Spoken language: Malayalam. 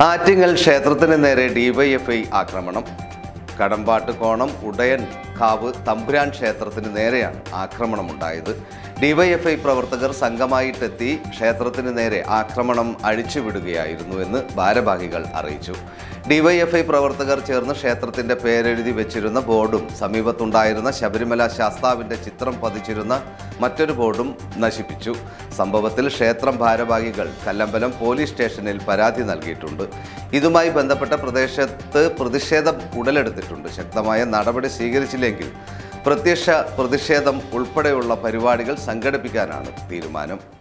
ആറ്റിങ്ങൽ ക്ഷേത്രത്തിന് നേരെ ഡിവൈഎഫ്ഐ ആക്രമണം കടമ്പാട്ട് കോണം ഉടയൻ കാവ് തമ്പുരാൻ ക്ഷേത്രത്തിന് നേരെയാണ് ആക്രമണമുണ്ടായത് ഡിവൈഎഫ്ഐ പ്രവർത്തകർ സംഘമായിട്ടെത്തി ക്ഷേത്രത്തിന് നേരെ ആക്രമണം അഴിച്ചുവിടുകയായിരുന്നു എന്ന് ഭാരവാഹികൾ അറിയിച്ചു ഡിവൈഎഫ്ഐ പ്രവർത്തകർ ചേർന്ന് ക്ഷേത്രത്തിന്റെ പേരെഴുതി വെച്ചിരുന്ന ബോർഡും സമീപത്തുണ്ടായിരുന്ന ശബരിമല ശാസ്താവിന്റെ ചിത്രം പതിച്ചിരുന്ന മറ്റൊരു ബോർഡും നശിപ്പിച്ചു സംഭവത്തിൽ ക്ഷേത്രം ഭാരവാഹികൾ കല്ലമ്പലം പോലീസ് സ്റ്റേഷനിൽ പരാതി നൽകിയിട്ടുണ്ട് ഇതുമായി ബന്ധപ്പെട്ട പ്രദേശത്ത് പ്രതിഷേധം ഉടലെടുത്തിട്ടുണ്ട് ശക്തമായ നടപടി സ്വീകരിച്ചില്ലെങ്കിൽ പ്രത്യക്ഷ പ്രതിഷേധം ഉൾപ്പെടെയുള്ള പരിപാടികൾ സംഘടിപ്പിക്കാനാണ് തീരുമാനം